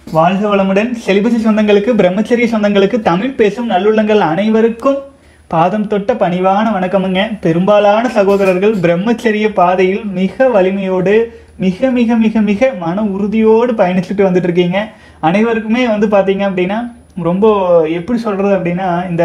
வாழ்க வளமுடன் செலிபசி சொந்தங்களுக்கு பிரம்மச்சரிய சொந்தங்களுக்கு தமிழ் பேசும் நல்லுள்ளங்கள் அனைவருக்கும் பாதம் தொட்ட பணிவான வணக்கமுங்க பெரும்பாலான சகோதரர்கள் பிரம்மச்சரிய பாதையில் மிக வலிமையோடு மிக மிக மிக மிக மன உறுதியோடு பயணிச்சுட்டு வந்துட்டு இருக்கீங்க அனைவருக்குமே வந்து பார்த்தீங்க அப்படின்னா ரொம்ப எப்படி சொல்றது அப்படின்னா இந்த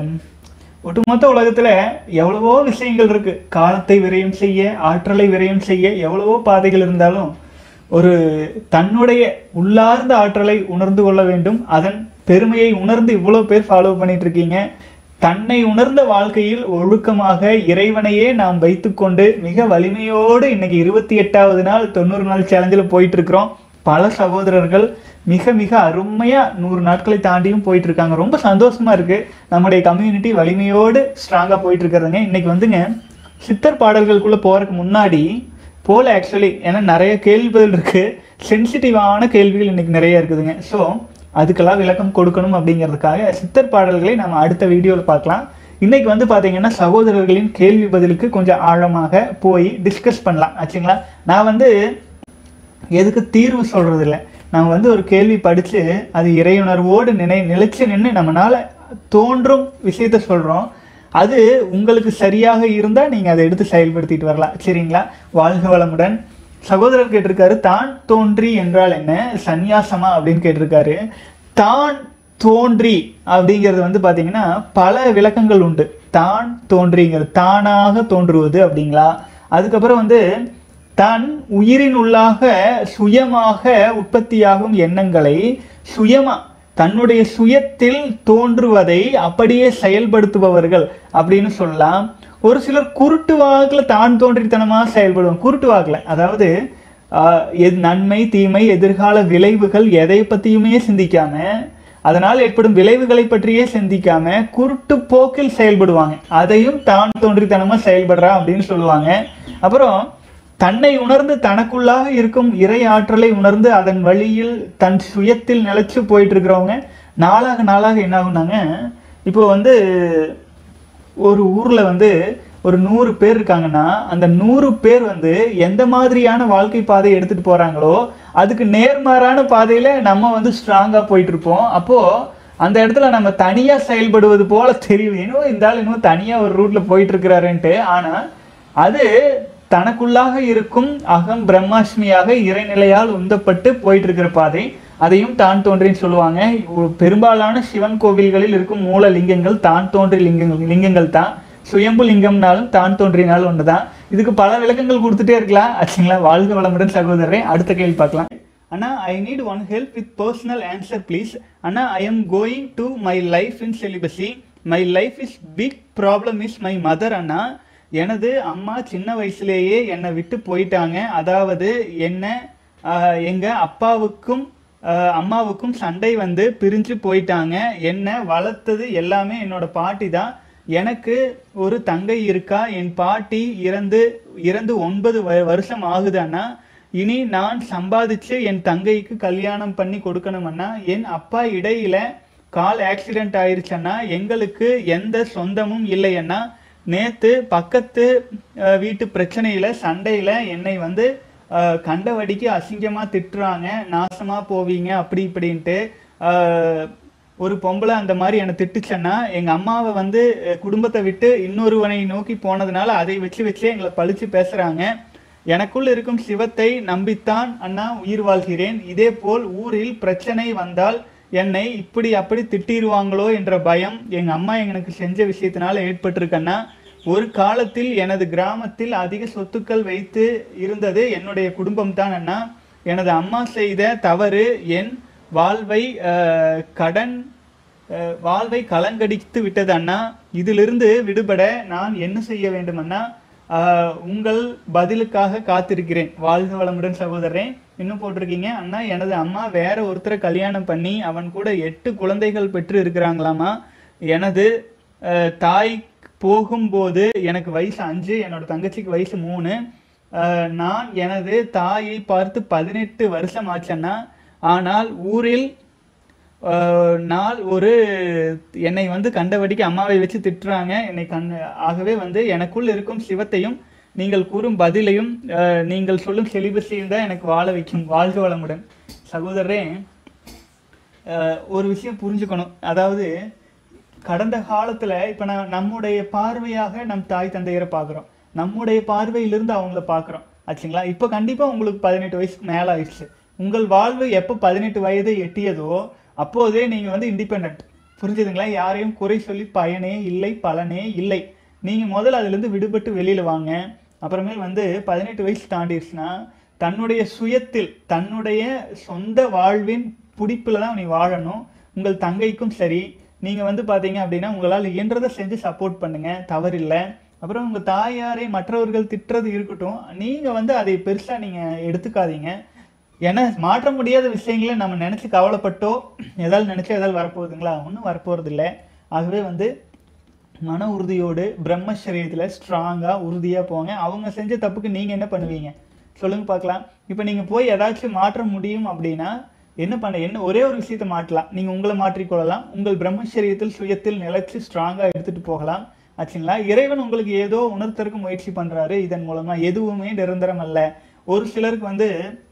ஒட்டுமொத்த உலகத்துல எவ்வளவோ விஷயங்கள் இருக்கு காலத்தை விரயம் செய்ய ஆற்றலை விரயம் செய்ய எவ்வளவோ பாதைகள் இருந்தாலும் ஒரு தன்னுடைய உள்ளார்ந்த ஆற்றலை உணர்ந்து கொள்ள வேண்டும் அதன் பெருமையை உணர்ந்து இவ்வளோ பேர் ஃபாலோ பண்ணிட்டு இருக்கீங்க தன்னை உணர்ந்த வாழ்க்கையில் ஒழுக்கமாக இறைவனையே நாம் வைத்துக்கொண்டு மிக வலிமையோடு இன்னைக்கு இருபத்தி எட்டாவது நாள் தொண்ணூறு நாள் சேலஞ்சில் போயிட்டு இருக்கிறோம் பல சகோதரர்கள் மிக மிக அருமையா நூறு நாட்களை தாண்டியும் போயிட்டு இருக்காங்க ரொம்ப சந்தோஷமா இருக்கு நம்முடைய கம்யூனிட்டி வலிமையோடு ஸ்ட்ராங்கா போயிட்டு இருக்கிறதுங்க இன்னைக்கு வந்துங்க சித்தர் பாடல்களுக்குள்ள போறதுக்கு முன்னாடி போல ஆக்சுவலி ஏன்னா நிறைய கேள்விகள் இருக்கு சென்சிட்டிவான கேள்விகள் இன்னைக்கு நிறைய இருக்குதுங்க ஸோ அதுக்கெல்லாம் விளக்கம் கொடுக்கணும் அப்படிங்கிறதுக்காக சித்தர் பாடல்களை நம்ம அடுத்த வீடியோவில் பார்க்கலாம் இன்னைக்கு வந்து பார்த்தீங்கன்னா சகோதரர்களின் கேள்வி பதிலுக்கு கொஞ்சம் ஆழமாக போய் டிஸ்கஸ் பண்ணலாம் ஆச்சுங்களா நான் வந்து எதுக்கு தீர்வு சொல்றது இல்ல நம்ம வந்து ஒரு கேள்வி படிச்சு அது இறையுணர்வோடு நினை நிலைச்சு நின்று நம்மனால தோன்றும் விஷயத்த சொல்றோம் அது உங்களுக்கு சரியாக இருந்தா நீங்க அதை எடுத்து செயல்படுத்திட்டு வரலாம் சரிங்களா வாழ்க வளமுடன் சகோதரர் கேட்டிருக்காரு தான் தோன்றி என்றால் என்ன சந்நியாசமா அப்படின்னு கேட்டிருக்காரு தான் தோன்றி அப்படிங்கிறது வந்து பாத்தீங்கன்னா பல விளக்கங்கள் உண்டு தான் தோன்றிங்கிறது தானாக தோன்றுவது அப்படிங்களா அதுக்கப்புறம் வந்து தன் உயிரின் உள்ளாக சுயமாக உற்பத்தியாகும் எண்ணங்களை சுயமா தன்னுடைய சுயத்தில் தோன்றுவதை அப்படியே செயல்படுத்துபவர்கள் அப்படின்னு சொல்லலாம் ஒரு சிலர் குருட்டு வாக்கில் தான் தோன்றித்தனமா செயல்படுவாங்க குருட்டு வாக்கில் அதாவது ஆஹ், எது நன்மை தீமை எதிர்கால விளைவுகள் எதை பத்தியுமே சிந்திக்காம அதனால் ஏற்படும் விளைவுகளை பற்றியே சிந்திக்காம குருட்டு போக்கில் செயல்படுவாங்க அதையும் தான் தோன்றித்தனமா செயல்படுறா அப்படின்னு சொல்லுவாங்க அப்புறம் தன்னை உணர்ந்து தனக்குள்ளாக இருக்கும் இறை ஆற்றலை உணர்ந்து அதன் வழியில் தன் சுயத்தில் நிலைச்சு போயிட்டு இருக்கிறவங்க நாளாக நாளாக என்ன ஆகுனாங்க இப்போ வந்து ஒரு ஊர்ல வந்து ஒரு நூறு பேர் இருக்காங்கன்னா அந்த நூறு பேர் வந்து எந்த மாதிரியான வாழ்க்கை பாதையை எடுத்துட்டு போறாங்களோ அதுக்கு நேர்மாறான பாதையில நம்ம வந்து ஸ்ட்ராங்கா போயிட்டு இருப்போம் அப்போ அந்த இடத்துல நம்ம தனியா செயல்படுவது போல தெரியும் இன்னும் இந்த ஆள் இன்னும் தனியா ஒரு ரூட்ல போயிட்டு இருக்கிறாருன்ட்டு ஆனா அது தனக்குள்ளாக இருக்கும் அகம் பிரம்மாஷ்மியாக இறைநிலையால் உந்தப்பட்டு போயிட்டு இருக்கிற பாதை அதையும் தான் தோன்றின்னு சொல்லுவாங்க ஒரு பெரும்பாலான சிவன் கோவில்களில் இருக்கும் மூல லிங்கங்கள் தான் தோன்றி லிங்கங்கள் லிங்கங்கள் தான் சுயம்பு லிங்கம்னாலும் தான் தோன்றினாலும் ஒண்ணுதான் இதுக்கு பல விளக்கங்கள் கொடுத்துட்டே இருக்கலாம் ஆச்சுங்களா வாழ்க வளமுடன் சகோதரரே அடுத்த கேள்வி பார்க்கலாம் அண்ணா I need one help with personal answer please அண்ணா I am going to my life in celibacy my life is big problem is my mother அண்ணா எனது அம்மா சின்ன வயசுலேயே என்னை விட்டு போயிட்டாங்க அதாவது என்ன ஆஹ், எங்க அப்பாவுக்கும் ஆஹ், அம்மாவுக்கும் சண்டை வந்து பிரிஞ்சு போயிட்டாங்க என்ன வளர்த்தது எல்லாமே என்னோட பாட்டி தான் எனக்கு ஒரு தங்கை இருக்கா என் பாட்டி இறந்து இறந்து ஒன்பது வ- வருஷம் ஆகுதானா இனி நான் சம்பாதிச்சு என் தங்கைக்கு கல்யாணம் பண்ணி கொடுக்கணுமன்னா என் அப்பா இடையில கால் ஆக்சிடென்ட் ஆயிருச்சுன்னா எங்களுக்கு எந்த சொந்தமும் இல்லையன்னா நேத்து பக்கத்து அஹ், வீட்டு பிரச்சனையில சண்டையில என்னை வந்து அஹ், கண்டவடிக்கு அசிங்கமா திட்டுறாங்க நாசமா போவீங்க அப்படி இப்படின்ட்டு அஹ், ஒரு பொம்பளை அந்த மாதிரி என்னை திட்டுச்சேன்னா எங்க அம்மாவை வந்து அஹ், குடும்பத்தை விட்டு இன்னொருவனை நோக்கி போனதுனால அதை வச்சு வச்சே எங்களை பழிச்சு பேசுறாங்க எனக்குள் இருக்கும் சிவத்தை நம்பித்தான் அண்ணா உயிர் வாழ்கிறேன் இதே போல் ஊரில் பிரச்சனை வந்தால் என்னை இப்படி அப்படி திட்டிடுவாங்களோ என்ற பயம் எங்க அம்மா எனக்கு செஞ்ச விஷயத்தினால ஏற்பட்டிருக்கன்னா ஒரு காலத்தில் எனது கிராமத்தில் அதிக சொத்துக்கள் வைத்து இருந்தது என்னுடைய குடும்பம் தான் அண்ணா எனது அம்மா செய்த தவறு என் வாழ்வை அஹ், கடன் அஹ், வாழ்வை கலங்கடித்து விட்டது அண்ணா இதிலிருந்து விடுபட நான் என்ன செய்ய வேண்டும் அண்ணா ஆஹ், உங்கள் பதிலுக்காக காத்திருக்கிறேன் வாழ்க வளமுடன் சகோதரன் இன்னும் போட்டிருக்கீங்க அண்ணா எனது அம்மா வேற ஒருத்தரை கல்யாணம் பண்ணி அவன் கூட எட்டு குழந்தைகள் பெற்று இருக்கிறாங்களாமா எனது ஆஹ், தாய் போகும்போது எனக்கு வயசு அஞ்சு என்னோட தங்கச்சிக்கு வயசு மூணு ஆஹ், நான் எனது தாயை பார்த்து பதினெட்டு வருஷம் ஆச்சன்னா ஆனால் ஊரில் ஆஹ், நாள் ஒரு என்னை வந்து கண்டபடிக்கு அம்மாவை வச்சு திட்டுறாங்க என்னை கண் ஆகவே வந்து எனக்குள் இருக்கும் சிவத்தையும் நீங்கள் கூறும் பதிலையும் ஆஹ், நீங்கள் சொல்லும் செலிபஸையும் தான் எனக்கு வாழ வைக்கும் வாழ்க வளமுடன் சகோதரரே அஹ், ஒரு விஷயம் புரிஞ்சுக்கணும் அதாவது கடந்த காலத்துல இப்ப நான் நம்முடைய பார்வையாக நம் தாய் தந்தையரை பார்க்குறோம் நம்முடைய பார்வையிலிருந்து அவங்கள பார்க்குறோம் ஆச்சுங்களா இப்போ கண்டிப்பா உங்களுக்கு பதினெட்டு வயசுக்கு மேல ஆயிடுச்சு உங்கள் வாழ்வு எப்போ பதினெட்டு வயதை எட்டியதோ அப்போதே நீங்க வந்து இண்டிபெண்ட் புரிஞ்சுதுங்களா யாரையும் குறை சொல்லி பயனே இல்லை பலனே இல்லை நீங்க முதல்ல அதுல இருந்து விடுபட்டு வெளியில வாங்க அப்புறமேல் வந்து பதினெட்டு வயசு தாண்டிடுச்சுன்னா தன்னுடைய சுயத்தில் தன்னுடைய சொந்த வாழ்வின் பிடிப்புல தான் நீ வாழணும் உங்கள் தங்கைக்கும் சரி நீங்க வந்து பாத்தீங்க அப்படின்னா உங்களால் இயன்றதை செஞ்சு சப்போர்ட் பண்ணுங்க தவறில்லை அப்புறம் உங்க தாயாரை மற்றவர்கள் திட்டுறது இருக்கட்டும் நீங்க வந்து அதை பெருசா நீங்க எடுத்துக்காதீங்க ஏன்னா மாற்ற முடியாத விஷயங்களை நம்ம நினைச்சு கவலைப்பட்டோ ஏதாவது நினைச்சு ஏதாவது வரப்போகுதுங்களா ஒன்றும் வரப்போறது இல்லை ஆகவே வந்து மன உறுதியோடு பிரம்மச்சரியத்தில் ஸ்ட்ராங்காக உறுதியாக போங்க அவங்க செஞ்ச தப்புக்கு நீங்கள் என்ன பண்ணுவீங்க சொல்லுங்க பார்க்கலாம் இப்போ நீங்கள் போய் ஏதாச்சும் மாற்ற முடியும் அப்படின்னா என்ன பண்ண என்ன ஒரே ஒரு விஷயத்தை மாற்றலாம் நீங்கள் உங்களை மாற்றிக்கொள்ளலாம் உங்கள் பிரம்மச்சரியத்தில் சுயத்தில் நிலைச்சு ஸ்ட்ராங்காக எடுத்துகிட்டு போகலாம் ஆச்சுங்களா இறைவன் உங்களுக்கு ஏதோ உணர்த்தருக்கு முயற்சி பண்ணுறாரு இதன் மூலமாக எதுவுமே நிரந்தரம் அல்ல ஒரு சிலருக்கு வந்து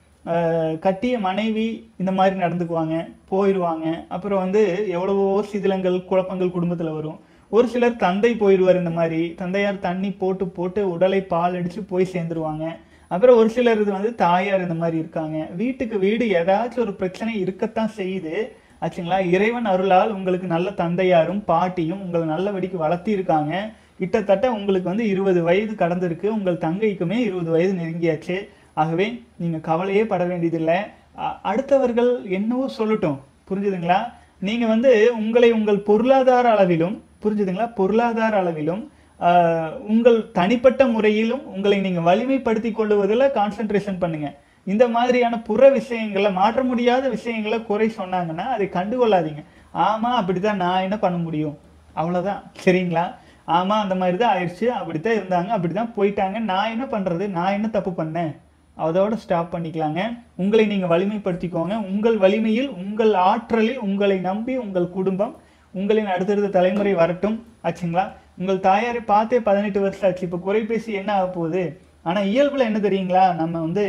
ஆஹ் கட்டிய மனைவி இந்த மாதிரி நடந்துக்குவாங்க போயிடுவாங்க அப்புறம் வந்து எவ்வளவோ சிதிலங்கள் குழப்பங்கள் குடும்பத்தில் வரும் ஒரு சிலர் தந்தை போயிடுவார் இந்த மாதிரி தந்தையார் தண்ணி போட்டு போட்டு உடலை பால் அடிச்சு போய் சேர்ந்துருவாங்க அப்புறம் ஒரு சிலர் இது வந்து தாயார் இந்த மாதிரி இருக்காங்க வீட்டுக்கு வீடு ஏதாச்சும் ஒரு பிரச்சனை இருக்கத்தான் செய்யுது ஆச்சுங்களா இறைவன் அருளால் உங்களுக்கு நல்ல தந்தையாரும் பாட்டியும் உங்களை நல்லபடிக்கு வளர்த்தி இருக்காங்க கிட்டத்தட்ட உங்களுக்கு வந்து இருபது வயது கடந்திருக்கு உங்கள் தங்கைக்குமே இருபது வயது நெருங்கியாச்சு ஆகவே நீங்க கவலையே பட வேண்டியதில்லை அ- அடுத்தவர்கள் என்னவோ சொல்லட்டும் புரிஞ்சுதுங்களா நீங்க வந்து உங்களை உங்கள் பொருளாதார அளவிலும் புரிஞ்சுதுங்களா பொருளாதார அளவிலும் ஆஹ், உங்கள் தனிப்பட்ட முறையிலும் உங்களை நீங்க வலிமைப்படுத்தி கொள்ளுவதில் கான்சென்ட்ரேஷன் பண்ணுங்க இந்த மாதிரியான புற விஷயங்களை மாற்ற முடியாத விஷயங்களை குறை சொன்னாங்கன்னா அதை கண்டுகொள்ளாதீங்க ஆமா அப்படித்தான் நான் என்ன பண்ண முடியும் அவ்வளவுதான் சரிங்களா ஆமா அந்த மாதிரி தான் ஆயிடுச்சு அப்படித்தான் இருந்தாங்க அப்படித்தான் போயிட்டாங்க நான் என்ன பண்றது நான் என்ன தப்பு பண்ணேன் அதோட ஸ்டாப் பண்ணிக்கலாங்க உங்களை நீங்க வலிமைப்படுத்திக்கோங்க உங்கள் வலிமையில் உங்கள் ஆற்றலில் உங்களை நம்பி உங்கள் குடும்பம் உங்களின் அடுத்தடுத்த தலைமுறை வரட்டும் ஆச்சுங்களா உங்கள் தாயாரை பார்த்தே பதினெட்டு வருஷம் ஆச்சு இப்போ குறைபேசி என்ன ஆக போகுது ஆனா இயல்புல என்ன தெரியுங்களா நம்ம வந்து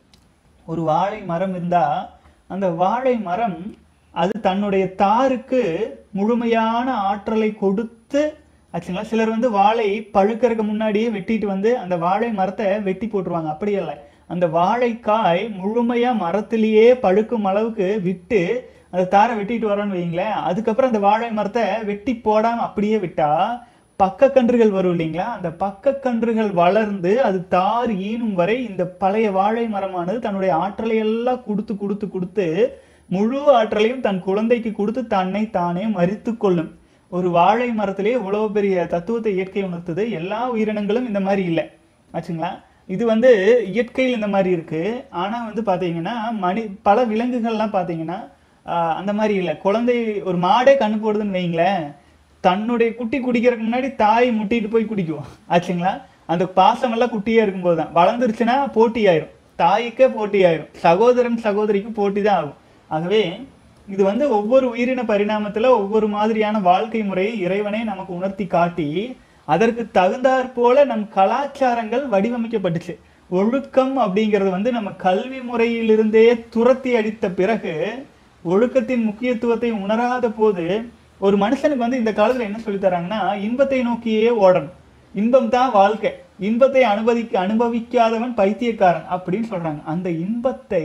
ஒரு வாழை மரம் இருந்தா அந்த வாழை மரம் அது தன்னுடைய தாருக்கு முழுமையான ஆற்றலை கொடுத்து ஆச்சுங்களா சிலர் வந்து வாழை பழுக்கறதுக்கு முன்னாடியே வெட்டிட்டு வந்து அந்த வாழை மரத்தை வெட்டி போட்டுருவாங்க அப்படி இல்லை அந்த வாழைக்காய் முழுமையா மரத்திலேயே பழுக்கும் அளவுக்கு விட்டு அந்த தாரை வெட்டிட்டு வரோன்னு வைங்களேன் அதுக்கப்புறம் அந்த வாழை மரத்தை வெட்டி போடாம அப்படியே விட்டா பக்கக்கன்றுகள் வரும் இல்லைங்களா அந்த பக்கக்கன்றுகள் வளர்ந்து அது தார் ஈனும் வரை இந்த பழைய வாழை மரமானது தன்னுடைய ஆற்றலை எல்லாம் கொடுத்து கொடுத்து கொடுத்து முழு ஆற்றலையும் தன் குழந்தைக்கு கொடுத்து தன்னை தானே மறித்து கொள்ளும் ஒரு வாழை மரத்திலே இவ்வளவு பெரிய தத்துவத்தை இயற்கை உணர்த்துது எல்லா உயிரினங்களும் இந்த மாதிரி இல்லை ஆச்சுங்களா இது வந்து இயற்கையில் இந்த மாதிரி இருக்கு ஆனா வந்து பாத்தீங்கன்னா மனி பல விலங்குகள்லாம் பாத்தீங்கன்னா ஆஹ், அந்த மாதிரி இல்லை குழந்தை ஒரு மாடே கண்ணு போடுதுன்னு வைங்களேன் தன்னுடைய குட்டி குடிக்கிறதுக்கு முன்னாடி தாய் முட்டிட்டு போய் குடிக்கும் ஆச்சுங்களா அந்த பாசம் எல்லாம் குட்டியா இருக்கும்போது தான் வளர்ந்துருச்சுன்னா போட்டி ஆயிரும் தாய்க்கே போட்டி ஆயிரும் சகோதரன் சகோதரிக்கு போட்டி தான் ஆகும் ஆகவே இது வந்து ஒவ்வொரு உயிரின பரிணாமத்துல ஒவ்வொரு மாதிரியான வாழ்க்கை முறையை இறைவனே நமக்கு உணர்த்தி காட்டி அதற்கு தகுந்தாற் போல நம் கலாச்சாரங்கள் வடிவமைக்கப்பட்டுச்சு ஒழுக்கம் அப்படிங்கிறது வந்து நம்ம கல்வி முறையிலிருந்தே துரத்தி அடித்த பிறகு ஒழுக்கத்தின் முக்கியத்துவத்தை உணராத போது ஒரு மனுஷனுக்கு வந்து இந்த காலத்துல என்ன சொல்லி தராங்கன்னா இன்பத்தை நோக்கியே ஓடணும் இன்பம் தான் வாழ்க்கை இன்பத்தை அனுபவிக்க அனுபவிக்காதவன் பைத்தியக்காரன் அப்படின்னு சொல்றாங்க அந்த இன்பத்தை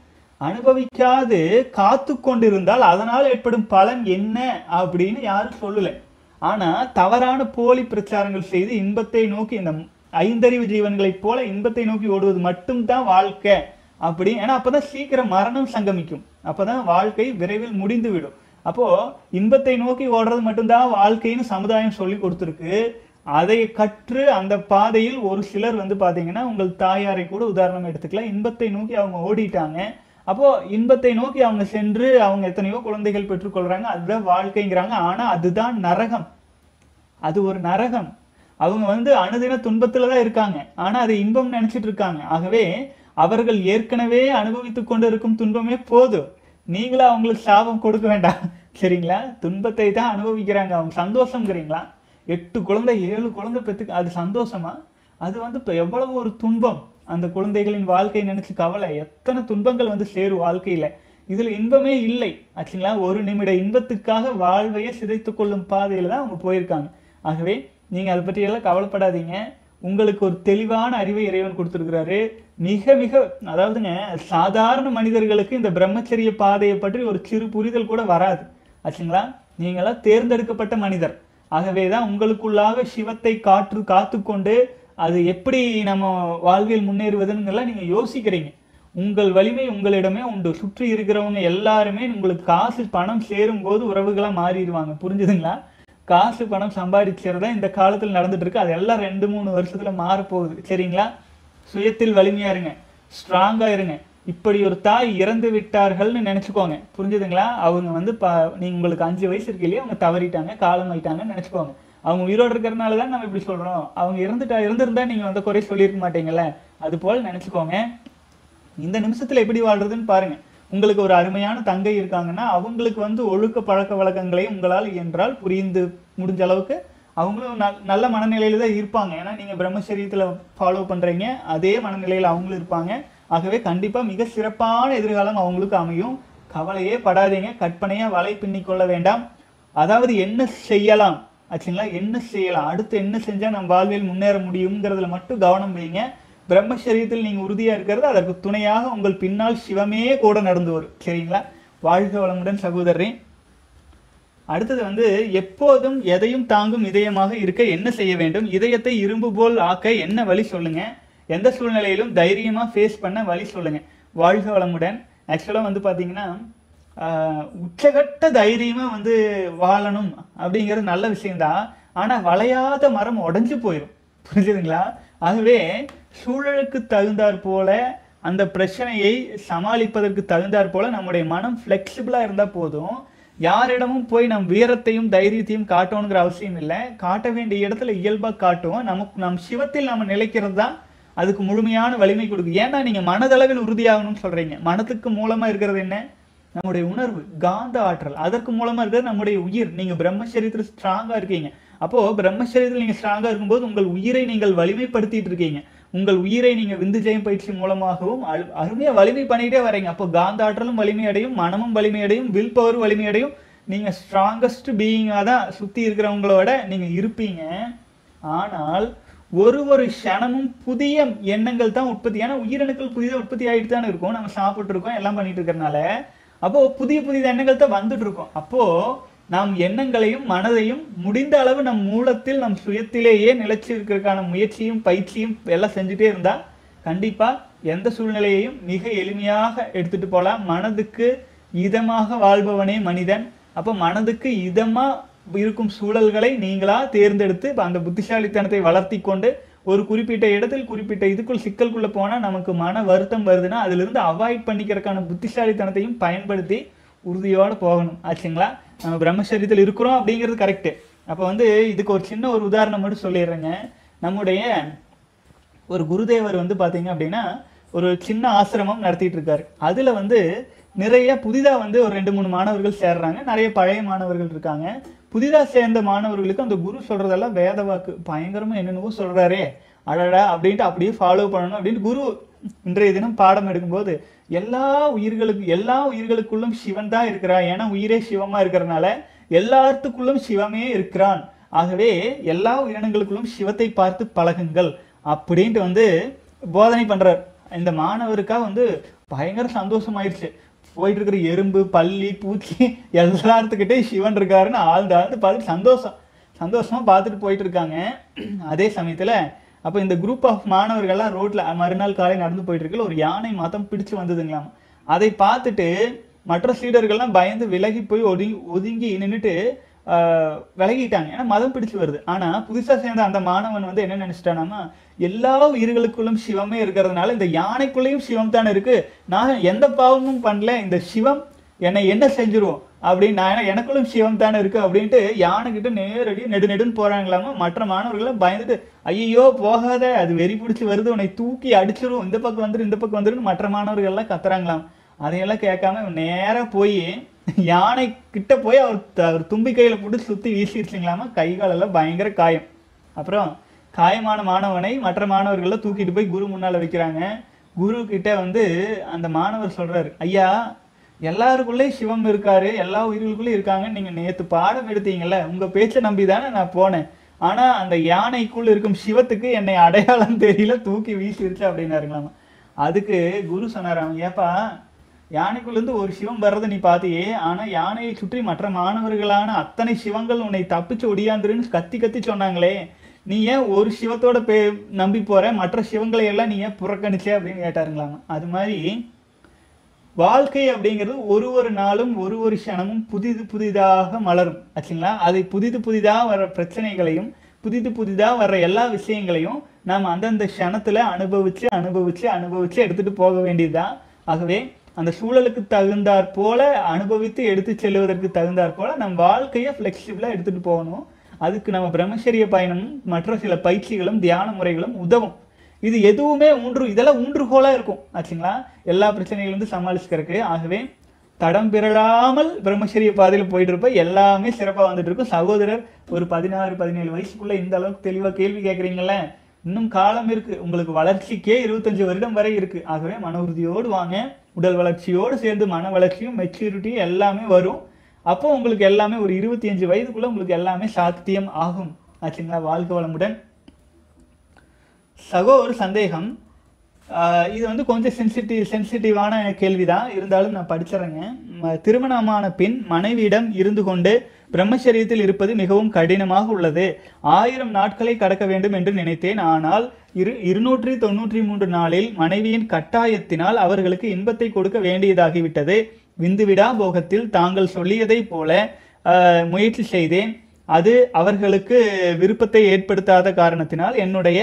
அனுபவிக்காது காத்து கொண்டிருந்தால் அதனால் ஏற்படும் பலன் என்ன அப்படின்னு யாரும் சொல்லல ஆனா தவறான போலி பிரச்சாரங்கள் செய்து இன்பத்தை நோக்கி இந்த ஐந்தறிவு ஜீவன்களைப் போல இன்பத்தை நோக்கி ஓடுவது மட்டும்தான் வாழ்க்கை அப்படி ஏன்னா அப்பதான் சீக்கிரம் மரணம் சங்கமிக்கும் அப்பதான் வாழ்க்கை விரைவில் முடிந்து விடும் அப்போ இன்பத்தை நோக்கி ஓடுறது மட்டும்தான் வாழ்க்கைன்னு சமுதாயம் சொல்லி கொடுத்துருக்கு அதை கற்று அந்த பாதையில் ஒரு சிலர் வந்து பாத்தீங்கன்னா உங்கள் தாயாரை கூட உதாரணம் எடுத்துக்கலாம் இன்பத்தை நோக்கி அவங்க ஓடிட்டாங்க அப்போ இன்பத்தை நோக்கி அவங்க சென்று அவங்க எத்தனையோ குழந்தைகள் பெற்றுக்கொள்றாங்க அதுதான் வாழ்க்கைங்கிறாங்க ஆனா அதுதான் நரகம் அது ஒரு நரகம் அவங்க வந்து அனுதின துன்பத்துல தான் இருக்காங்க ஆனா அதை இன்பம் நினைச்சிட்டு இருக்காங்க ஆகவே அவர்கள் ஏற்கனவே அனுபவித்துக் கொண்டு இருக்கும் துன்பமே போதும் நீங்களா அவங்களுக்கு சாபம் கொடுக்க வேண்டாம் சரிங்களா துன்பத்தை தான் அனுபவிக்கிறாங்க அவங்க சந்தோஷங்கிறீங்களா எட்டு குழந்தை ஏழு குழந்தை பெற்றுக்கு அது சந்தோஷமா அது வந்து இப்போ எவ்வளவு ஒரு துன்பம் அந்த குழந்தைகளின் வாழ்க்கை நினைச்சு கவலை எத்தனை துன்பங்கள் வந்து சேரும் வாழ்க்கையில இதுல இன்பமே இல்லை ஆச்சுங்களா ஒரு நிமிட இன்பத்துக்காக வாழ்வையே சிதைத்துக் கொள்ளும் பாதையில தான் அவங்க போயிருக்காங்க ஆகவே நீங்க அதை பற்றி எல்லாம் கவலைப்படாதீங்க உங்களுக்கு ஒரு தெளிவான அறிவை இறைவன் கொடுத்துருக்கிறாரு மிக மிக அதாவதுங்க சாதாரண மனிதர்களுக்கு இந்த பிரம்மச்சரிய பாதையை பற்றி ஒரு சிறு புரிதல் கூட வராது ஆச்சுங்களா நீங்களாம் தேர்ந்தெடுக்கப்பட்ட மனிதர் ஆகவே தான் உங்களுக்குள்ளாக சிவத்தை காற்று காத்துக்கொண்டு அது எப்படி நம்ம வாழ்வில் முன்னேறுவதுங்கிறலாம் நீங்க யோசிக்கிறீங்க உங்கள் வலிமை உங்களிடமே உண்டு சுற்றி இருக்கிறவங்க எல்லாருமே உங்களுக்கு காசு பணம் சேரும் போது உறவுகளா மாறிடுவாங்க புரிஞ்சுதுங்களா காசு பணம் சம்பாதிக்கிறதா இந்த காலத்துல நடந்துட்டு இருக்கு அது எல்லாம் ரெண்டு மூணு வருஷத்துல மாறப்போகுது சரிங்களா சுயத்தில் வலிமையா இருங்க ஸ்ட்ராங்கா இருங்க இப்படி ஒரு தாய் இறந்து விட்டார்கள்னு நினைச்சுக்கோங்க புரிஞ்சுதுங்களா அவங்க வந்து ப நீங்க உங்களுக்கு அஞ்சு வயசு இருக்கு இல்லையா அவங்க தவறிட்டாங்க காலம் ஆயிட்டாங்கன்னு நினைச்சுக்கோங்க அவங்க உயிரோடு இருக்கிறனால தான் நம்ம இப்படி சொல்றோம் அவங்க இறந்துட்டா இருந்திருந்தா நீங்க வந்து குறை சொல்லியிருக்க மாட்டீங்கல்ல அது போல நினைச்சுக்கோங்க இந்த நிமிஷத்துல எப்படி வாழ்றதுன்னு பாருங்க உங்களுக்கு ஒரு அருமையான தங்கை இருக்காங்கன்னா அவங்களுக்கு வந்து ஒழுக்க பழக்க வழக்கங்களை உங்களால் இயன்றால் புரிந்து முடிஞ்ச அளவுக்கு அவங்களும் நல் நல்ல மனநிலையில தான் இருப்பாங்க ஏன்னா நீங்க பிரம்மச்சரியத்துல ஃபாலோ பண்றீங்க அதே மனநிலையில அவங்களும் இருப்பாங்க ஆகவே கண்டிப்பா மிக சிறப்பான எதிர்காலம் அவங்களுக்கு அமையும் கவலையே படாதீங்க கற்பனையா வலை பின்னிக் கொள்ள வேண்டாம் அதாவது என்ன செய்யலாம் ஆச்சுங்களா என்ன செய்யலாம் அடுத்து என்ன செஞ்சா நம்ம வாழ்வில் முன்னேற முடியுங்கிறதுல மட்டும் கவனம் வைங்க பிரம்மச்சரியத்தில் நீங்க உறுதியா இருக்கிறது அதற்கு துணையாக உங்கள் பின்னால் சிவமே கூட நடந்து வரும் சரிங்களா வாழ்க வளமுடன் சகோதரரே அடுத்தது வந்து எப்போதும் எதையும் தாங்கும் இதயமாக இருக்க என்ன செய்ய வேண்டும் இதயத்தை இரும்பு போல் ஆக்க என்ன வழி சொல்லுங்க எந்த சூழ்நிலையிலும் தைரியமா ஃபேஸ் பண்ண வழி சொல்லுங்க வாழ்க வளமுடன் ஆக்சுவலா வந்து பாத்தீங்கன்னா ஆஹ், உச்சகட்ட தைரியமா வந்து வாழணும் அப்படிங்கிறது நல்ல விஷயம்தான் ஆனா வளையாத மரம் உடைஞ்சு போயிடும் புரிஞ்சுதுங்களா ஆகவே சூழலுக்கு தகுந்தாற் போல அந்த பிரச்சனையை சமாளிப்பதற்கு தகுந்தாற் போல நம்முடைய மனம் ஃப்ளெக்சிபிளா இருந்தா போதும் யாரிடமும் போய் நம் வீரத்தையும் தைரியத்தையும் காட்டணுங்கிற அவசியம் இல்லை காட்ட வேண்டிய இடத்துல இயல்பா காட்டுவோம் நமக்கு நம் சிவத்தில் நம்ம நிலைக்கிறது தான் அதுக்கு முழுமையான வலிமை கொடுக்கும் ஏன்னா நீங்க மனதளவில் உறுதியாகணும்னு சொல்றீங்க மனத்துக்கு மூலமா இருக்கிறது என்ன நம்முடைய உணர்வு காந்த ஆற்றல் அதற்கு மூலமா இருக்கிறது நம்முடைய உயிர் நீங்க பிரம்மச்சரியத்தில் ஸ்ட்ராங்கா இருக்கீங்க அப்போ பிரம்மச்சரியத்தில் நீங்க ஸ்ட்ராங்கா இருக்கும்போது உங்கள் உயிரை நீங்கள் வலிமைப்படுத்திட்டு இருக்கீங்க உங்கள் உயிரை நீங்க விந்து ஜெயம் பயிற்சி மூலமாகவும் அழு- அருமையா வலிமை பண்ணிட்டே வரீங்க அப்போ காந்த ஆற்றலும் வலிமை அடையும் மனமும் வலிமை அடையும் வில் பவர் வலிமை அடையும் நீங்க ஸ்ட்ராங்கஸ்ட் பீயிங்காக தான் சுத்தி இருக்கிறவங்களோட நீங்க இருப்பீங்க ஆனால் ஒரு ஒரு க்ஷணமும் புதிய எண்ணங்கள் தான் உற்பத்தி ஏன்னா உயிரணுக்கள் புதிய உற்பத்தி ஆகிட்டு தானே இருக்கும் நம்ம சாப்பிட்டு இருக்கோம் எல்லாம் பண்ணிட்டு இருக்கறனால அப்போ புதிய புதிய எண்ணங்கள் தான் வந்துட்டு இருக்கும் அப்போ நாம் எண்ணங்களையும் மனதையும் முடிந்த அளவு நம் மூலத்தில் நம் சுயத்திலேயே நிலைச்சு இருக்கிறதுக்கான முயற்சியும் பயிற்சியும் எல்லாம் செஞ்சுட்டே இருந்தா கண்டிப்பா எந்த சூழ்நிலையையும் மிக எளிமையாக எடுத்துட்டு போலாம் மனதுக்கு இதமாக வாழ்பவனே மனிதன் அப்போ மனதுக்கு இதமா இருக்கும் சூழல்களை நீங்களா தேர்ந்தெடுத்து இப்ப அந்த புத்திசாலித்தனத்தை வளர்த்தி கொண்டு ஒரு குறிப்பிட்ட இடத்தில் குறிப்பிட்ட இதுக்குள் சிக்கலுக்குள்ள போனா நமக்கு மன வருத்தம் வருதுன்னா அதுல இருந்து அவாய்ட் பண்ணிக்கிறதுக்கான புத்திசாலித்தனத்தையும் பயன்படுத்தி உறுதியோட போகணும் ஆச்சுங்களா நம்ம பிரம்மச்சரியத்தில் இருக்கிறோம் அப்படிங்கிறது கரெக்ட் அப்ப வந்து இதுக்கு ஒரு சின்ன ஒரு உதாரணம் மட்டும் சொல்லிடுறேங்க நம்முடைய ஒரு குருதேவர் வந்து பாத்தீங்க அப்படின்னா ஒரு சின்ன ஆசிரமம் நடத்திட்டு இருக்காரு அதுல வந்து நிறைய புதிதா வந்து ஒரு ரெண்டு மூணு மாணவர்கள் சேர்றாங்க நிறைய பழைய மாணவர்கள் இருக்காங்க புதிதா சேர்ந்த மாணவர்களுக்கு அந்த குரு சொல்றதெல்லாம் வேத வாக்கு பயங்கரமா என்னென்னவோ சொல்றாரே அடடா அப்படின்ட்டு அப்படியே ஃபாலோ பண்ணணும் அப்படின்னு குரு இன்றைய தினம் பாடம் எடுக்கும்போது எல்லா உயிர்களுக்கு எல்லா உயிர்களுக்குள்ளும் சிவன் தான் இருக்கிறான் ஏன்னா உயிரே சிவமா இருக்கிறனால எல்லாத்துக்குள்ளும் சிவமே இருக்கிறான் ஆகவே எல்லா உயிரினங்களுக்குள்ளும் சிவத்தை பார்த்து பழகுங்கள் அப்படின்ட்டு வந்து போதனை பண்றார் இந்த மாணவருக்கா வந்து பயங்கர சந்தோஷமாயிருச்சு போயிட்டு இருக்கிற எறும்பு பல்லி பூச்சி எல்லாத்துக்கிட்டே சிவன் இருக்காருன்னு ஆழ்ந்து ஆழ்ந்து பார்த்து சந்தோஷம் சந்தோஷமா பார்த்துட்டு போயிட்டு இருக்காங்க அதே சமயத்துல அப்ப இந்த குரூப் ஆஃப் மாணவர்கள்லாம் ரோட்ல மறுநாள் காலை நடந்து போயிட்டு இருக்கல ஒரு யானை மதம் பிடிச்சு வந்ததுங்களாம் அதை பார்த்துட்டு மற்ற சீடர்கள்லாம் பயந்து விலகி போய் ஒதுங்கி ஒதுங்கி நின்னுட்டு ஆஹ், விலகிட்டாங்க ஏன்னா மதம் பிடிச்சு வருது ஆனா புதுசா சேர்ந்த அந்த மாணவன் வந்து என்ன நினைச்சிட்டானாமா எல்லா உயிர்களுக்குள்ளும் சிவமே இருக்கிறதுனால இந்த யானைக்குள்ளேயும் சிவம் தானே இருக்கு நான் எந்த பாவமும் பண்ணல இந்த சிவம் என்னை என்ன செஞ்சிரும் அப்படின்னு நான் ஏன்னா எனக்குள்ளும் சிவம் தானே இருக்கு அப்படின்ட்டு யானை கிட்ட நேரடி நெடு நெடுன்னு போறாங்களாமா மற்ற மாணவர்கள் பயந்துட்டு ஐயோ போகாத அது வெறி பிடிச்சி வருது உன்னை தூக்கி அடிச்சிரும் இந்த பக்கம் வந்துரு இந்த பக்கம் வந்துருன்னு மற்ற மாணவர்கள் எல்லாம் கத்துறாங்களாம் அதையெல்லாம் கேட்காம இவன் நேரா போய் யானை கிட்ட போய் அவர் த- அவர் தும்பி கையில போட்டு சுத்தி வீசிடுச்சுங்களாமா கை காலெல்லாம் பயங்கர காயம் அப்புறம் காயமான மாணவனை மற்ற மாணவர்கள தூக்கிட்டு போய் குரு முன்னால வைக்கிறாங்க குரு கிட்ட வந்து அந்த மாணவர் சொல்றாரு ஐயா எல்லாருக்குள்ளேயும் சிவம் இருக்காரு எல்லா உயிர்களுக்குள்ளேயும் இருக்காங்கன்னு நீங்க நேத்து பாடம் எடுத்தீங்கல்ல உங்க பேச்சை நம்பி தானே நான் போனேன் ஆனா அந்த யானைக்குள் இருக்கும் சிவத்துக்கு என்னை அடையாளம் தெரியல தூக்கி வீசிருச்சு அப்படின்னாருங்களாமா அதுக்கு குரு சொன்னாராம் ஏப்பா யானைக்குள்ள இருந்து ஒரு சிவம் வர்றதை நீ பாத்தியே ஆனா யானையை சுற்றி மற்ற மாணவர்களான அத்தனை சிவங்கள் உன்னை தப்பிச்சு ஒடியாந்துருன்னு கத்தி கத்தி சொன்னாங்களே நீ ஏன் ஒரு சிவத்தோட பே நம்பி போற மற்ற சிவங்களை எல்லாம் நீ ஏன் புறக்கணிச்சே அப்படின்னு கேட்டாருங்களாமா அது மாதிரி வாழ்க்கை அப்படிங்கிறது ஒரு ஒரு நாளும் ஒரு ஒரு க்ஷணமும் புதிது புதிதாக மலரும் ஆச்சுங்களா அதை புதிது புதிதாக வர பிரச்சனைகளையும் புதிது புதிதாக வர்ற எல்லா விஷயங்களையும் நாம் அந்தந்த க்ஷணத்துல அனுபவிச்சு அனுபவிச்சு அனுபவிச்சு எடுத்துட்டு போக வேண்டியதுதான் ஆகவே அந்த சூழலுக்கு தகுந்தாற் போல அனுபவித்து எடுத்து செல்வதற்கு தகுந்தாற் போல நம் வாழ்க்கையை ஃப்ளெக்சிபிளாக எடுத்துட்டு போகணும் அதுக்கு நம்ம பிரம்மச்சரிய பயணமும் மற்ற சில பயிற்சிகளும் தியான முறைகளும் உதவும் இது எதுவுமே ஊன்று இதெல்லாம் ஊன்றுகோலா இருக்கும் ஆச்சுங்களா எல்லா பிரச்சனைகளிலிருந்து சமாளிச்சுக்கிறதுக்கு ஆகவே தடம் பிறழாமல் பிரம்மச்சரிய பாதையில் போயிட்டு இருப்ப எல்லாமே சிறப்பாக வந்துட்டு இருக்கும் சகோதரர் ஒரு பதினாறு பதினேழு வயசுக்குள்ள இந்த அளவுக்கு தெளிவாக கேள்வி கேட்குறீங்கல்ல இன்னும் காலம் இருக்கு உங்களுக்கு வளர்ச்சிக்கே இருபத்தஞ்சு வருடம் வரை இருக்கு ஆகவே மன உறுதியோடு வாங்க உடல் வளர்ச்சியோடு சேர்ந்து மன வளர்ச்சியும் மெச்சூரிட்டியும் எல்லாமே வரும் அப்போ உங்களுக்கு எல்லாமே ஒரு இருபத்தி அஞ்சு வயதுக்குள்ள உங்களுக்கு எல்லாமே சாத்தியம் ஆகும் ஆச்சுங்களா வாழ்க வளமுடன் சகோ ஒரு சந்தேகம் ஆஹ் இது வந்து கொஞ்சம் சென்சிட்டிவ் சென்சிட்டிவான கேள்விதான் இருந்தாலும் நான் படிச்சிடுறேங்க ம- திருமணமான பின் மனைவியிடம் இருந்து கொண்டு பிரம்மச்சரியத்தில் இருப்பது மிகவும் கடினமாக உள்ளது ஆயிரம் நாட்களை கடக்க வேண்டும் என்று நினைத்தேன் ஆனால் இரு இருநூற்றி தொண்ணூற்றி மூன்று நாளில் மனைவியின் கட்டாயத்தினால் அவர்களுக்கு இன்பத்தை கொடுக்க வேண்டியதாகிவிட்டது விந்துவிடா போகத்தில் தாங்கள் சொல்லியதைப் போல ஆஹ், முயற்சி செய்தேன் அது அவர்களுக்கு விருப்பத்தை ஏற்படுத்தாத காரணத்தினால் என்னுடைய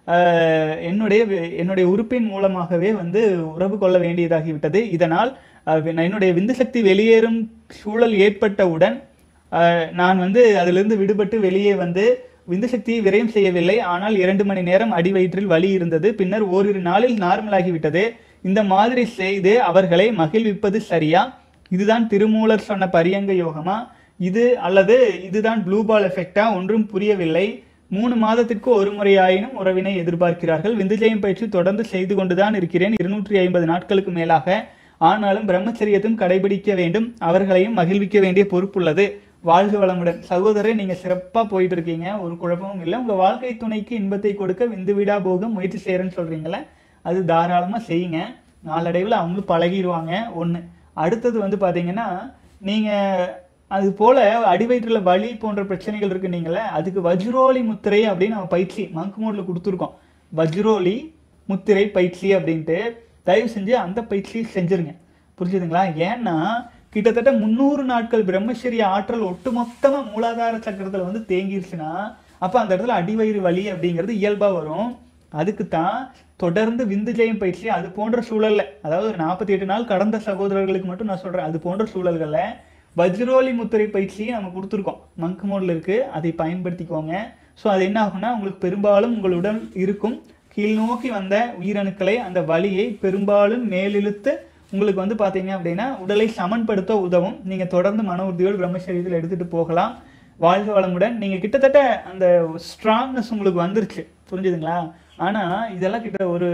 ஆஹ், என்னுடைய வி- என்னுடைய உறுப்பின் மூலமாகவே வந்து உறவு கொள்ள வேண்டியதாகிவிட்டது இதனால் ஆஹ், வி- என்னுடைய விந்து சக்தி வெளியேறும் சூழல் ஏற்பட்டவுடன் ஆஹ், நான் வந்து அதிலிருந்து விடுபட்டு வெளியே வந்து விந்து சக்தியை விரயம் செய்யவில்லை ஆனால் இரண்டு மணி நேரம் அடி வயிற்றில் வலி இருந்தது பின்னர் ஓரிரு நாளில் நார்மலாகிவிட்டது இந்த மாதிரி செய்து அவர்களை மகிழ்விப்பது சரியா இதுதான் திருமூலர் சொன்ன பரியங்க யோகமா இது அல்லது இதுதான் ப்ளூ பால் எஃபெக்டா ஒன்றும் புரியவில்லை மூணு மாதத்திற்கு ஒரு முறையாயினும் உறவினை எதிர்பார்க்கிறார்கள் விந்துஜயம் பயிற்சி தொடர்ந்து செய்து கொண்டுதான் இருக்கிறேன் இருநூற்றி ஐம்பது நாட்களுக்கு மேலாக ஆனாலும் பிரம்மச்சரியத்தையும் கடைபிடிக்க வேண்டும் அவர்களையும் மகிழ்விக்க வேண்டிய பொறுப்புள்ளது வாழ்க வளமுடன் சகோதரர் நீங்க சிறப்பா போயிட்டு இருக்கீங்க ஒரு குழப்பமும் இல்லை உங்க வாழ்க்கை துணைக்கு இன்பத்தை கொடுக்க விந்து விடா போக முயற்சி செய்யறேன்னு சொல்றீங்களே அது தாராளமா செய்யுங்க நாளடைவில் அவங்களும் பழகிடுவாங்க ஒண்ணு அடுத்தது வந்து பாத்தீங்கன்னா நீங்க அது போல அடிவயிற்றுல வலி போன்ற பிரச்சனைகள் இருக்கு நீங்களே அதுக்கு வஜ்ரோலி முத்திரை அப்படின்னு நம்ம பயிற்சி மங்க் மோட்ல கொடுத்துருக்கோம் வஜ்ரோலி முத்திரை பயிற்சி அப்படின்ட்டு தயவு செஞ்சு அந்த பயிற்சியை செஞ்சிருங்க புரிஞ்சுதுங்களா ஏன்னா கிட்டத்தட்ட முந்நூறு நாட்கள் பிரம்மச்சரிய ஆற்றல் ஒட்டுமொத்தமா மூலாதார சக்கரத்துல வந்து தேங்கிருச்சுன்னா அப்ப அந்த இடத்துல அடிவயிறு வலி அப்படிங்கிறது இயல்பா வரும் அதுக்கு தான் தொடர்ந்து விந்து ஜெயம் பயிற்சி அது போன்ற சூழல்ல அதாவது ஒரு நாற்பத்தி எட்டு நாள் கடந்த சகோதரர்களுக்கு மட்டும் நான் சொல்றேன் அது போன்ற சூழல்கள்ல வஜ்ரோலி முத்திரை பயிற்சியை நம்ம கொடுத்துருக்கோம் மங்க் மோட்ல இருக்கு அதை பயன்படுத்திக்கோங்க ஸோ அது என்ன ஆகும்னா உங்களுக்கு பெரும்பாலும் உங்களுடன் இருக்கும் கீழ் நோக்கி வந்த உயிரணுக்களை அந்த வலியை பெரும்பாலும் மேலிழுத்து உங்களுக்கு வந்து பாத்தீங்க அப்படின்னா உடலை சமன்படுத்த உதவும் நீங்க தொடர்ந்து மன உறுதியோடு பிரம்மச்சரியத்தில் எடுத்துட்டு போகலாம் வாழ்க வளமுடன் நீங்க கிட்டத்தட்ட அந்த ஸ்ட்ராங்னஸ் உங்களுக்கு வந்துருச்சு புரிஞ்சுதுங்களா ஆனா இதெல்லாம் கிட்ட ஒரு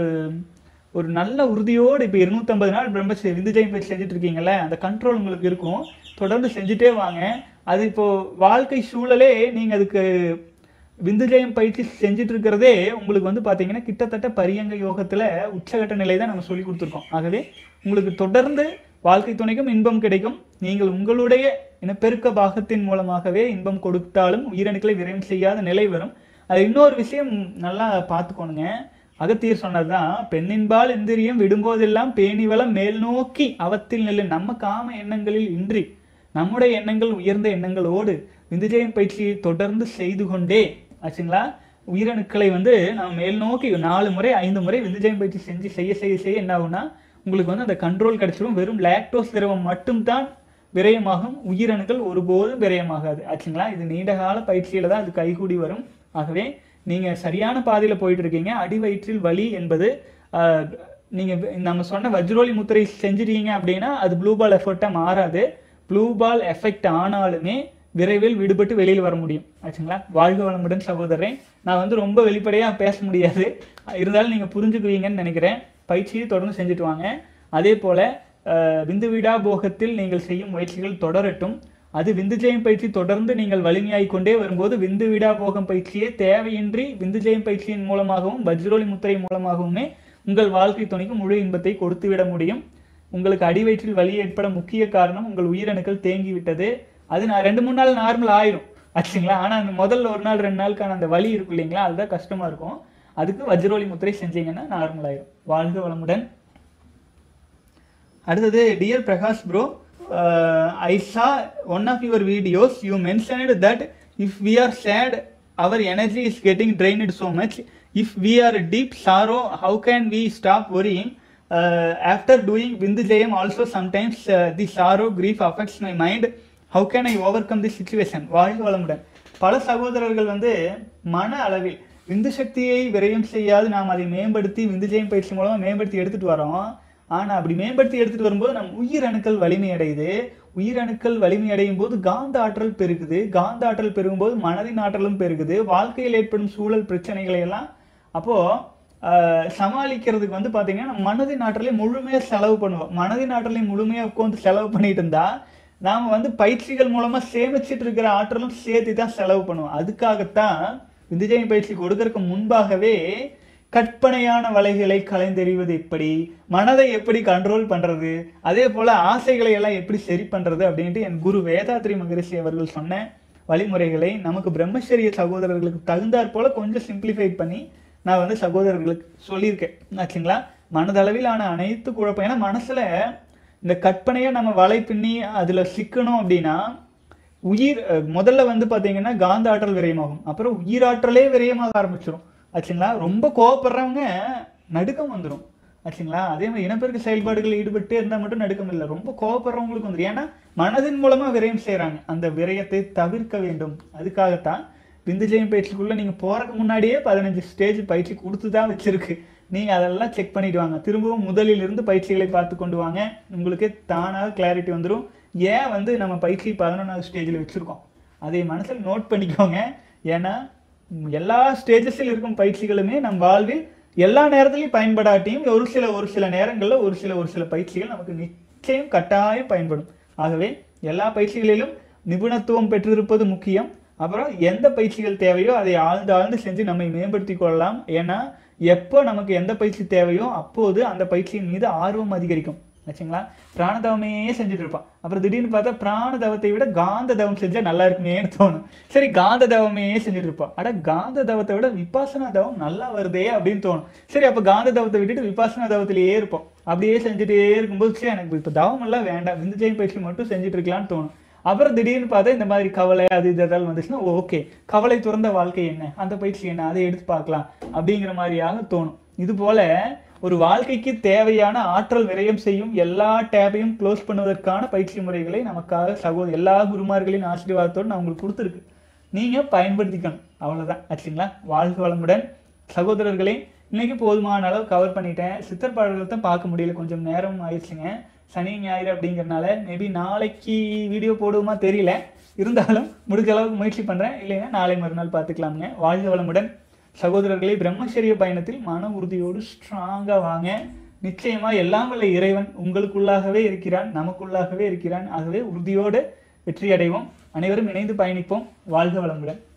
ஒரு நல்ல உறுதியோடு இப்போ இருநூத்தம்பது நாள் பிரம்மச்சரி விந்துஜயம் பயிற்சி செஞ்சுட்டு இருக்கீங்கல்ல அந்த கண்ட்ரோல் உங்களுக்கு இருக்கும் தொடர்ந்து செஞ்சுட்டே வாங்க அது இப்போ வாழ்க்கை சூழலே நீங்க அதுக்கு விந்துஜயம் பயிற்சி செஞ்சுட்டு இருக்கிறதே உங்களுக்கு வந்து பாத்தீங்கன்னா கிட்டத்தட்ட பரியங்க யோகத்துல உச்சகட்ட நிலை தான் நம்ம சொல்லி கொடுத்துருக்கோம் ஆகவே உங்களுக்கு தொடர்ந்து வாழ்க்கை துணைக்கும் இன்பம் கிடைக்கும் நீங்கள் உங்களுடைய இனப்பெருக்க பாகத்தின் மூலமாகவே இன்பம் கொடுத்தாலும் உயிரணுக்களை விரைவு செய்யாத நிலை வரும் அது இன்னொரு விஷயம் நல்லா பார்த்துக்கோணுங்க அகத்தியர் சொன்னதுதான் பெண்ணின்பால் இந்திரியம் விடும்போதெல்லாம் பேணிவளம் மேல் நோக்கி அவத்தில் நிலை நம்ம காம எண்ணங்களில் இன்றி நம்முடைய எண்ணங்கள் உயர்ந்த எண்ணங்களோடு விந்துஜயம் பயிற்சியை தொடர்ந்து செய்து கொண்டே ஆச்சுங்களா உயிரணுக்களை வந்து நம்ம மேல் நோக்கி நாலு முறை ஐந்து முறை விந்துஜயம் பயிற்சி செஞ்சு செய்ய செய்ய செய்ய என்ன ஆகும்னா உங்களுக்கு வந்து அந்த கண்ட்ரோல் கிடைச்சிடும் வெறும் லாக்டோஸ் திரவம் மட்டும்தான் விரயமாகும் உயிரணுக்கள் ஒருபோதும் விரயமாகாது ஆச்சுங்களா இது நீண்ட கால பயிற்சியில தான் அது கைகூடி வரும் ஆகவே நீங்க சரியான பாதையில போயிட்டு இருக்கீங்க அடி வயிற்றில் வலி என்பது ஆஹ், நீங்க வி- நம்ம சொன்ன வஜ்ரோலி முத்திரை செஞ்சிட்டீங்க அப்படின்னா அது ப்ளூ பால் எஃபெக்டா மாறாது ப்ளூ பால் எஃபெக்ட் ஆனாலுமே விரைவில் விடுபட்டு வெளியில் வர முடியும் ஆச்சுங்களா வாழ்க வளமுடன் சகோதரன் நான் வந்து ரொம்ப வெளிப்படையா பேச முடியாது இருந்தாலும் நீங்க புரிஞ்சுக்குவீங்கன்னு நினைக்கிறேன் பயிற்சியை தொடர்ந்து செஞ்சுட்டு வாங்க அதே போல அஹ், விந்து விடா போகத்தில் நீங்கள் செய்யும் முயற்சிகள் தொடரட்டும் அது விந்துஜெயம் பயிற்சி தொடர்ந்து நீங்கள் வலிமையாகிக் கொண்டே வரும்போது விந்து விடா போகம் பயிற்சியே தேவையின்றி விந்துஜெயம் பயிற்சியின் மூலமாகவும் வஜ்ரோலி முத்திரை மூலமாகவுமே உங்கள் வாழ்க்கை துணைக்கு முழு இன்பத்தை கொடுத்து விட முடியும் உங்களுக்கு அடிவயிற்றில் வலி ஏற்பட முக்கிய காரணம் உங்கள் உயிரணுக்கள் தேங்கி விட்டது அது நான் ரெண்டு மூணு நாள் நார்மல் ஆயிரும் ஆச்சுங்களா ஆனா அந்த முதல்ல ஒரு நாள் ரெண்டு நாளுக்கான அந்த வலி இருக்கும் இல்லைங்களா அதுதான் கஷ்டமா இருக்கும் அதுக்கு வஜ்ரோலி முத்திரை செஞ்சீங்கன்னா நார்மல் ஆயிரும் வாழ்க வளமுடன் அடுத்தது dear Prakash bro I saw one of your videos you mentioned that if we are sad our energy is getting drained so much if we are deep sorrow how can we stop worrying after doing விந்து ஜெயம் also sometimes the sorrow grief affects my mind how can I overcome the situation வாழ்க வளமுடன் பல சகோதரர்கள் வந்து மன அளவில் விந்து சக்தியை விரயம் செய்யாது நாம் அதை மேம்படுத்தி விந்து ஜெயம் பயிற்சி மூலமா மேம்படுத்தி எடுத்துட்டு வரோம் ஆனா அப்படி மேம்படுத்தி எடுத்துட்டு வரும்போது நம் உயிரணுக்கள் வலிமை அடையுது உயிரணுக்கள் வலிமை அடையும் போது காந்த ஆற்றல் பெருகுது காந்த ஆற்றல் பெருகும்போது மனதின் ஆற்றலும் பெருகுது வாழ்க்கையில் ஏற்படும் சூழல் பிரச்சனைகளை எல்லாம் அப்போ ஆஹ், சமாளிக்கிறதுக்கு வந்து பாத்தீங்கன்னா நம்ம மனதின் ஆற்றலை முழுமையா செலவு பண்ணுவோம் மனதின் ஆற்றலை முழுமையா உட்காந்து செலவு பண்ணிட்டு இருந்தா நாம வந்து பயிற்சிகள் மூலமா சேமிச்சிட்டு இருக்கிற ஆற்றலும் சேர்த்து தான் செலவு பண்ணுவோம் அதுக்காகத்தான் விந்துஜயம் பயிற்சி கொடுக்கறதுக்கு முன்பாகவே கற்பனையான வலைகளை கலைந்தெறிவது எப்படி மனதை எப்படி கண்ட்ரோல் பண்றது அதே போல ஆசைகளை எல்லாம் எப்படி சரி பண்றது அப்படின்ட்டு என் குரு வேதாத்ரி மகரிஷி அவர்கள் சொன்ன வழிமுறைகளை நமக்கு பிரம்மச்சரிய சகோதரர்களுக்கு தகுந்தாற் போல கொஞ்சம் சிம்பிளிஃபை பண்ணி நான் வந்து சகோதரர்களுக்கு சொல்லியிருக்கேன் ஆச்சுங்களா மனதளவிலான அனைத்து குழப்பம் ஏன்னா மனசுல இந்த கற்பனையை நம்ம வலை பின்னி அதுல சிக்கணும் அப்படின்னா உயிர் அஹ், முதல்ல வந்து பாத்தீங்கன்னா காந்த ஆற்றல் விரயமாகும் அப்புறம் உயிராற்றலே விரயமாக ஆரம்பிச்சிடும் ஆச்சுங்களா ரொம்ப கோவப்படுறவங்க நடுக்கம் வந்துடும் ஆச்சுங்களா அதே மாதிரி இனப்பெருக்க செயல்பாடுகளில் ஈடுபட்டு இருந்தால் மட்டும் நடுக்கம் இல்லை ரொம்ப கோவப்படுறவங்களுக்கு வந்துடும் ஏன்னா மனதின் மூலமா விரயம் செய்றாங்க அந்த விரயத்தை தவிர்க்க வேண்டும் அதுக்காகத்தான் விந்துஜெயம் பயிற்சிக்குள்ள நீங்க போறதுக்கு முன்னாடியே பதினஞ்சு ஸ்டேஜ் பயிற்சி கொடுத்து தான் வச்சிருக்கு நீங்க அதெல்லாம் செக் பண்ணிட்டு வாங்க திரும்பவும் முதலில் இருந்து பயிற்சிகளை பார்த்து கொண்டு வாங்க உங்களுக்கு தானாக கிளாரிட்டி வந்துடும் ஏன் வந்து நம்ம பயிற்சி பதினொன்றாவது ஸ்டேஜில் வச்சிருக்கோம் அதை மனசில் நோட் பண்ணிக்கோங்க ஏன்னா ம், எல்லா ஸ்டேஜஸில் இருக்கும் பயிற்சிகளுமே நம் வாழ்வில் எல்லா நேரத்திலையும் பயன்படாட்டியும் ஒரு சில ஒரு சில நேரங்களில் ஒரு சில ஒரு சில பயிற்சிகள் நமக்கு நிச்சயம் கட்டாயம் பயன்படும் ஆகவே எல்லா பயிற்சிகளிலும் நிபுணத்துவம் பெற்றிருப்பது முக்கியம் அப்புறம் எந்த பயிற்சிகள் தேவையோ அதை ஆழ்ந்து ஆழ்ந்து செஞ்சு நம்மை மேம்படுத்தி கொள்ளலாம் ஏன்னா எப்போ நமக்கு எந்த பயிற்சி தேவையோ அப்போது அந்த பயிற்சியின் மீது ஆர்வம் அதிகரிக்கும் ஆச்சுங்களா பிராணதவமே செஞ்சுட்டு இருப்பான் அப்புறம் திடீர்னு பார்த்தா பிராண தவத்தை விட காந்த தவம் செஞ்சா நல்லா இருக்குமேன்னு தோணும் சரி காந்த தவமே செஞ்சுட்டு இருப்பான் அட காந்த தவத்தை விட விபாசனா தவம் நல்லா வருதே அப்படின்னு தோணும் சரி அப்ப காந்த தவத்தை விட்டுட்டு விபாசனா தவத்திலேயே இருப்போம் அப்படியே செஞ்சுட்டே இருக்கும்போது சரி எனக்கு இப்போ தவம் எல்லாம் வேண்டாம் விந்துஜெயம் பயிற்சி மட்டும் செஞ்சுட்டு இருக்கலாம்னு தோணும் அப்புறம் திடீர்னு பார்த்தா இந்த மாதிரி கவலை அது இது ஏதாவது வந்துச்சுன்னா ஓகே கவலை துறந்த வாழ்க்கை என்ன அந்த பயிற்சி என்ன அதை எடுத்து பார்க்கலாம் அப்படிங்கிற மாதிரியாக தோணும் இது போல ஒரு வாழ்க்கைக்கு தேவையான ஆற்றல் விரயம் செய்யும் எல்லா டேபையும் க்ளோஸ் பண்ணுவதற்கான பயிற்சி முறைகளை நமக்காக சகோதர எல்லா குருமார்களின் ஆசீர்வாதத்தோடு நான் உங்களுக்கு கொடுத்துருக்கு நீங்க பயன்படுத்திக்கணும் அவ்வளவுதான் ஆச்சுங்களா வாழ்க வளமுடன் சகோதரர்களே இன்னைக்கு போதுமான அளவு கவர் பண்ணிட்டேன் சித்தர் பாடல்களை தான் பார்க்க முடியல கொஞ்சம் நேரம் ஆயிடுச்சுங்க சனி ஞாயிறு அப்படிங்கறனால மேபி நாளைக்கு வீடியோ போடுவோமா தெரியல இருந்தாலும் முடிஞ்ச அளவுக்கு முயற்சி பண்றேன் இல்லைன்னா நாளை மறுநாள் பார்த்துக்கலாமுங்க வாழ்க வளமுடன் சகோதரர்களே பிரம்மச்சரிய பயணத்தில் மன உறுதியோடு ஸ்ட்ராங்கா வாங்க நிச்சயமா எல்லாம் வல்ல இறைவன் உங்களுக்குள்ளாகவே இருக்கிறான் நமக்குள்ளாகவே இருக்கிறான் ஆகவே உறுதியோடு வெற்றி அடைவோம் அனைவரும் இணைந்து பயணிப்போம் வாழ்க வளமுடன்